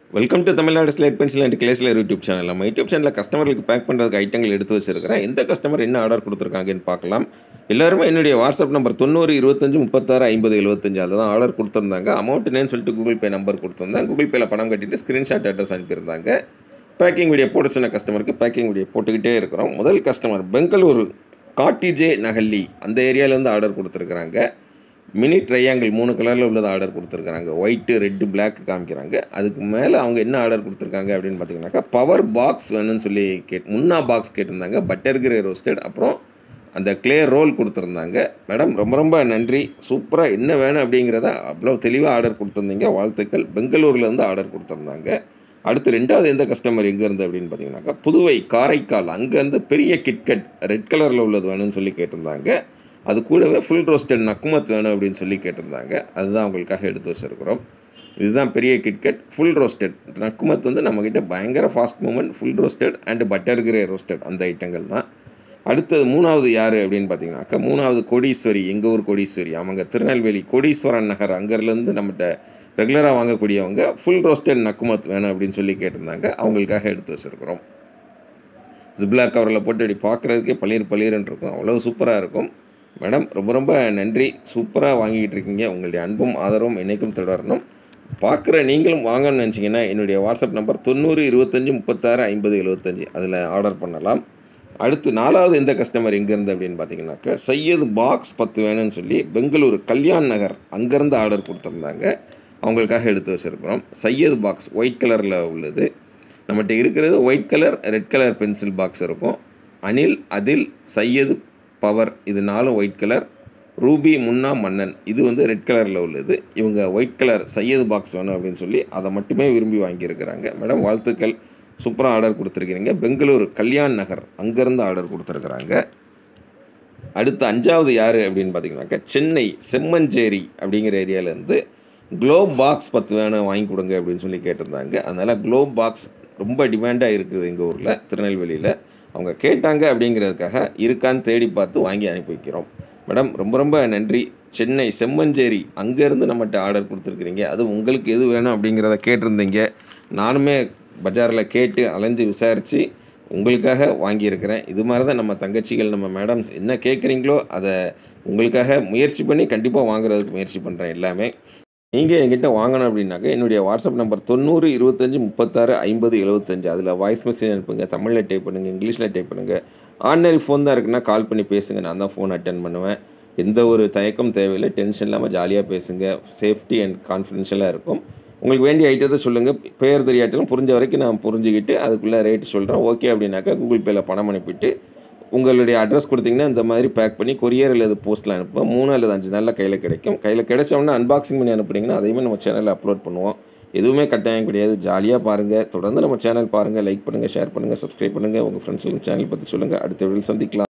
welcome to Tamil Nadu slate pencil and கிளேஸ்ல YouTube channel நம்ம YouTube சேனலில் கஸ்டமர்களுக்கு பேக் பண்ணுறதுக்கு ஐட்டங்கள் எடுத்து வச்சிருக்கிறேன் எந்த கஸ்டமர் என்ன ஆர்டர் கொடுத்துருக்காங்கன்னு பார்க்கலாம் எல்லாருமே என்னுடைய வாட்ஸ்அப் நம்பர் தொண்ணூறு இருபத்தஞ்சு முப்பத்தாறு ஐம்பது எழுபத்தஞ்சு அதில் தான் ஆர்டர் கொடுத்துருந்தாங்க அமௌண்ட் என்னன்னு சொல்லிட்டு கூகுள் பே நம்பர் கொடுத்துருந்தேன் கூகுள் பேல பணம் கட்டிட்டு ஸ்க்ரீன்ஷாட் அட்ரஸ் அனுப்பியிருந்தாங்க பேக்கிங் வீடியோ போட்டு சொன்ன கஸ்டமருக்கு பேக்கிங் வீடியோ போட்டுக்கிட்டே இருக்கிறோம் முதல் கஸ்டமர் பெங்களூரு காட்டிஜே நகல்லி அந்த ஏரியாவிலேருந்து ஆர்டர் கொடுத்துருக்குறாங்க மினி ட்ரையாங்கிள் மூணு கலரில் உள்ளது ஆர்டர் கொடுத்துருக்குறாங்க ஒயிட்டு ரெட்டு பிளாக் காமிக்கிறாங்க அதுக்கு மேலே அவங்க என்ன ஆர்டர் கொடுத்துருக்காங்க அப்படின்னு பார்த்தீங்கன்னாக்கா பவர் பாக்ஸ் வேணும்னு சொல்லி கேட் முன்னா பாக்ஸ் கேட்டிருந்தாங்க பட்டர் கிரே ரோஸ்டட் அப்புறம் அந்த க்ளே ரோல் கொடுத்துருந்தாங்க மேடம் ரொம்ப ரொம்ப நன்றி சூப்பராக என்ன வேணும் அப்படிங்கிறத அவ்வளோ தெளிவாக ஆர்டர் கொடுத்துருந்தீங்க வாழ்த்துக்கள் பெங்களூர்லேருந்து ஆர்டர் கொடுத்துருந்தாங்க அடுத்து ரெண்டாவது எந்த கஸ்டமர் எங்கேருந்து அப்படின்னு பார்த்தீங்கன்னாக்கா புதுவை காரைக்கால் அங்கேருந்து பெரிய கிட்கட் ரெட் கலரில் உள்ளது வேணும்னு சொல்லி கேட்டிருந்தாங்க அது கூடவே ஃபுல் ரோஸ்டட் நக்குமத் வேணும் அப்படின்னு சொல்லி கேட்டிருந்தாங்க அதுதான் அவங்களுக்காக எடுத்து வச்சுருக்கிறோம் இதுதான் பெரிய கிட்கட் ஃபுல் ரோஸ்டட் நக்குமத் வந்து நம்மக்கிட்ட பயங்கர fast moment full roasted and butter grey roasted அந்த ஐட்டங்கள் தான் அடுத்தது மூணாவது யார் அப்படின்னு பார்த்தீங்கன்னாக்கா மூணாவது கோடீஸ்வரி எங்கள் ஊர் கோடீஸ்வரி அவங்க திருநெல்வேலி கோடீஸ்வரன் நகர் அங்கேருந்து நம்மகிட்ட ரெகுலராக வாங்கக்கூடியவங்க ஃபுல் ரோஸ்டட் நக்குமத் வேணும் அப்படின்னு சொல்லி கேட்டிருந்தாங்க அவங்களுக்காக எடுத்து வச்சுருக்குறோம் ஜிப்லா கவரில் போட்டு அப்படி பார்க்குறதுக்கே பளிர் பளிர்னு இருக்கும் அவ்வளோ சூப்பராக இருக்கும் மேடம் ரொம்ப ரொம்ப நன்றி சூப்பராக வாங்கிக்கிட்டு இருக்கீங்க உங்களுடைய அன்பும் ஆதரவும் என்றைக்கும் தொடரணும் பார்க்குற நீங்களும் வாங்கணும்னு நினச்சிங்கன்னா என்னுடைய வாட்ஸ்அப் நம்பர் தொண்ணூறு இருபத்தஞ்சி முப்பத்தாறு ஐம்பது எழுபத்தஞ்சி அதில் ஆர்டர் பண்ணலாம் அடுத்து நாலாவது எந்த கஸ்டமர் எங்கேருந்து அப்படின்னு பார்த்தீங்கன்னாக்கா சையது பாக்ஸ் பத்து வேணும்னு சொல்லி பெங்களூரு கல்யாண் நகர் அங்கேருந்து ஆர்டர் கொடுத்துருந்தாங்க அவங்களுக்காக எடுத்து வச்சுருக்கிறோம் சையது பாக்ஸ் ஒயிட் கலரில் உள்ளது நம்மகிட்ட இருக்கிறது white colour red colour pencil box இருக்கும் அனில் அதில் சையது பவர் இது நாலும் ஒயிட் கலர் ரூபி முன்னா மன்னன் இது வந்து ரெட் கலரில் உள்ளது இவங்க ஒயிட் கலர் சையது பாக்ஸ் வேணும் அப்படின்னு சொல்லி அதை மட்டுமே விரும்பி வாங்கியிருக்கிறாங்க மேடம் வாழ்த்துக்கள் சூப்பராக ஆர்டர் கொடுத்துருக்கிறீங்க பெங்களூரு கல்யாண் நகர் அங்கேருந்து ஆர்டர் கொடுத்துருக்குறாங்க அடுத்து அஞ்சாவது யார் அப்படின்னு பார்த்தீங்கன்னாக்கா சென்னை செம்மஞ்சேரி அப்படிங்கிற ஏரியாவிலேருந்து க்ளோப் பாக்ஸ் பத்து வேணும் வாங்கி கொடுங்க அப்படின்னு சொல்லி கேட்டிருந்தாங்க அதனால் க்ளோப் பாக்ஸ் ரொம்ப டிமாண்டாக இருக்குது எங்கள் ஊரில் திருநெல்வேலியில் அவங்க கேட்டாங்க அப்படிங்கிறதுக்காக இருக்கான்னு தேடி பார்த்து வாங்கி அனுப்பி வைக்கிறோம் மேடம் ரொம்ப ரொம்ப நன்றி சென்னை செம்மஞ்சேரி அங்கேருந்து நம்மகிட்ட ஆர்டர் கொடுத்துருக்குறீங்க அது உங்களுக்கு எது வேணும் அப்படிங்கிறத கேட்டிருந்தீங்க நானுமே பஜாரில் கேட்டு அலைஞ்சு விசாரித்து உங்களுக்காக வாங்கியிருக்கிறேன் இது மாதிரி தான் நம்ம தங்கச்சிகள் நம்ம மேடம்ஸ் என்ன கேட்குறீங்களோ அதை உங்களுக்காக முயற்சி பண்ணி கண்டிப்பாக வாங்குறதுக்கு முயற்சி பண்ணுறேன் எல்லாமே நீங்கள் என்கிட்ட வாங்கணும் அப்படின்னாக்க என்னுடைய வாட்ஸ்அப் நம்பர் தொண்ணூறு இருபத்தஞ்சி முப்பத்தாறு ஐம்பது எழுபத்தஞ்சு அதில் வாய்ஸ் மெசேஜ் அனுப்புங்க தமிழில் டைப் பண்ணுங்கள் இங்கிலீஷில் டைப் பண்ணுங்கள் ஆர்டினரி ஃபோன் தான் இருக்குன்னா கால் பண்ணி பேசுங்க நான் தான் ஃபோன் அட்டன் பண்ணுவேன் எந்த ஒரு தயக்கம் தேவையில்லை டென்ஷன் இல்லாமல் ஜாலியாக பேசுங்க சேஃப்டி அண்ட் கான்ஃபிடென்ஷியலாக இருக்கும் உங்களுக்கு வேண்டிய ஐட்டத்தை சொல்லுங்கள் பேர் தெரியாட்டாலும் புரிஞ்ச வரைக்கும் நான் புரிஞ்சுக்கிட்டு அதுக்குள்ளே ரேட்டு சொல்கிறேன் ஓகே அப்படின்னாக்கா கூகுள் பேயில் பணம் அனுப்பிட்டு உங்களுடைய அட்ரஸ் கொடுத்தீங்கன்னா இந்த மாதிரி பேக் பண்ணி கொரியர் அல்லது போஸ்ட்டில் அனுப்புவோம் மூணு அல்லது அஞ்சு நாளில் கையில் கிடைக்கும் கையில் கிடைச்சோம்னா அன்பாக்சிங் பண்ணி அனுப்புனீங்கன்னா அதையுமே நம்ம சேனலில் அப்லோட் பண்ணுவோம் எதுவுமே கட்டாயம் கிடையாது ஜாலியாக பாருங்கள் தொடர்ந்து நம்ம சேனல் பாருங்கள் லைக் பண்ணுங்கள் ஷேர் பண்ணுங்கள் சப்ஸ்கிரைப் பண்ணுங்கள் உங்கள் ஃப்ரெண்ட்ஸுக்கும் சேனல் பற்றி சொல்லுங்கள் அடுத்த வீடியோ சந்திக்கலாம்